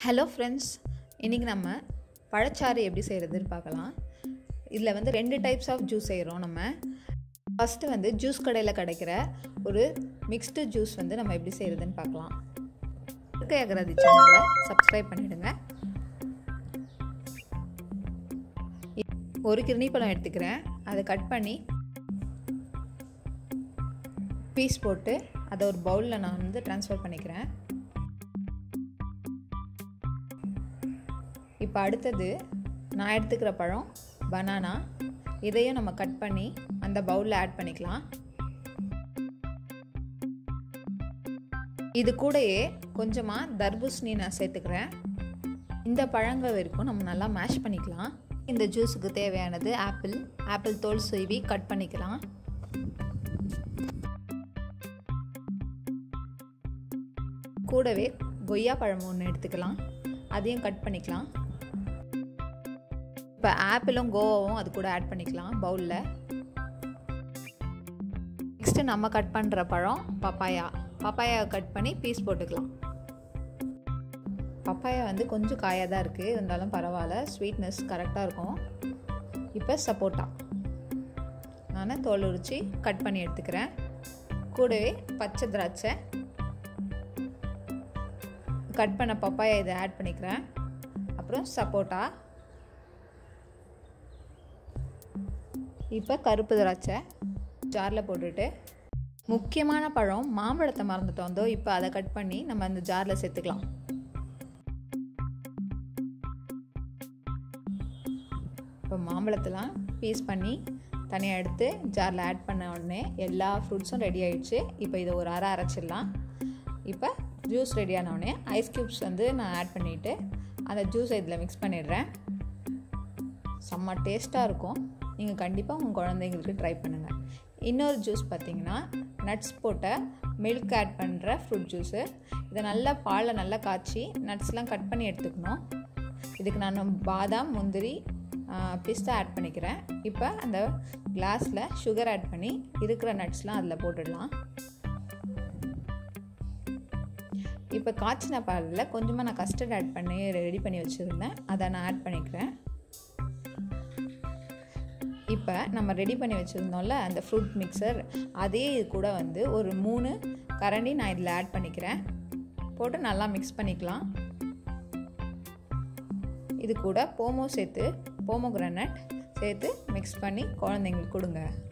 hello friends இன்றைக்கி நம்ம பழச்சாறு எப்படி செய்கிறதுன்னு பார்க்கலாம் இதில் வந்து ரெண்டு டைப்ஸ் ஆஃப் ஜூஸ் செய்கிறோம் நம்ம ஃபஸ்ட்டு வந்து ஜூஸ் கடையில் கிடைக்கிற ஒரு மிக்ஸ்டு ஜூஸ் வந்து நம்ம எப்படி செய்கிறதுன்னு பார்க்கலாம் இருக்கை அகராதி சேனலை சப்ஸ்கிரைப் பண்ணிவிடுங்க ஒரு கிருணி பழம் எடுத்துக்கிறேன் அதை கட் பண்ணி பீஸ் போட்டு அதை ஒரு பவுலில் நான் வந்து ட்ரான்ஸ்ஃபர் பண்ணிக்கிறேன் இப்போ அடுத்தது நான் எடுத்துக்கிற பழம் பனானா இதையும் நம்ம கட் பண்ணி அந்த பவுலில் ஆட் பண்ணிக்கலாம் இது கூடயே கொஞ்சமாக தர்பூசணி நான் சேர்த்துக்கிறேன் இந்த பழங்கள் வரைக்கும் நம்ம நல்லா மேஷ் பண்ணிக்கலாம் இந்த ஜூஸுக்கு தேவையானது ஆப்பிள் ஆப்பிள் தோல் சீவி கட் பண்ணிக்கலாம் கூடவே கொய்யா பழம் ஒன்று எடுத்துக்கலாம் அதையும் கட் பண்ணிக்கலாம் இப்போ ஆப்பிளும் கோவாவும் அது கூட ஆட் பண்ணிக்கலாம் பவுலில் நெக்ஸ்ட்டு நம்ம கட் பண்ணுற பழம் பப்பாயா பப்பாயா கட் பண்ணி பீஸ் போட்டுக்கலாம் பப்பாயா வந்து கொஞ்சம் காயாக தான் இருக்குது இருந்தாலும் பரவாயில்ல ஸ்வீட்னஸ் கரெக்டாக இருக்கும் இப்போ சப்போட்டா நான் தோல் உரித்து கட் பண்ணி எடுத்துக்கிறேன் கூடவே பச்சை திராட்சை கட் பண்ண பப்பாயா இதை ஆட் பண்ணிக்கிறேன் அப்புறம் சப்போட்டா இப்போ கருப்பு திராட்சை ஜாரில் போட்டுட்டு முக்கியமான பழம் மாம்பழத்தை மறந்துட்டோம் வந்தோ இப்போ அதை கட் பண்ணி நம்ம அந்த ஜாரில் சேர்த்துக்கலாம் இப்போ மாம்பழத்தெலாம் பீஸ் பண்ணி தனியாக எடுத்து ஜாரில் ஆட் பண்ண உடனே எல்லா ஃப்ரூட்ஸும் ரெடி ஆகிடுச்சு இப்போ இதை ஒரு அரை அரைச்சிடலாம் இப்போ ஜூஸ் ரெடி ஆனவுடனே ஐஸ் க்யூப்ஸ் வந்து நான் ஆட் பண்ணிவிட்டு அந்த ஜூஸை இதில் மிக்ஸ் பண்ணிடுறேன் செம்ம டேஸ்ட்டாக இருக்கும் நீங்கள் கண்டிப்பாக உங்கள் குழந்தைங்களுக்கு ட்ரை பண்ணுங்கள் இன்னொரு ஜூஸ் பார்த்தீங்கன்னா நட்ஸ் போட்ட மில்க் ஆட் பண்ணுற ஃப்ரூட் ஜூஸு இதை நல்லா பாலில் நல்லா காய்ச்சி நட்ஸ்லாம் கட் பண்ணி எடுத்துக்கணும் இதுக்கு நான் பாதாம் முந்திரி பிஸ்தா ஆட் பண்ணிக்கிறேன் இப்போ அந்த கிளாஸில் சுகர் ஆட் பண்ணி இருக்கிற நட்ஸ்லாம் அதில் போட்டுடலாம் இப்போ காய்ச்சின பாலில் கொஞ்சமாக நான் கஸ்டர்ட் ஆட் பண்ணி ரெடி பண்ணி வச்சுருந்தேன் அதை நான் ஆட் பண்ணிக்கிறேன் இப்போ நம்ம ரெடி பண்ணி வச்சுருந்தோம்ல அந்த ஃப்ரூட் மிக்சர் அதே இது கூட வந்து ஒரு மூணு கரண்டி நான் இதில் ஆட் பண்ணிக்கிறேன் போட்டு நல்லா மிக்ஸ் பண்ணிக்கலாம் இது கூட போமோ சேர்த்து போமோ கிரானட் சேர்த்து மிக்ஸ் பண்ணி குழந்தைங்களுக்கு கொடுங்க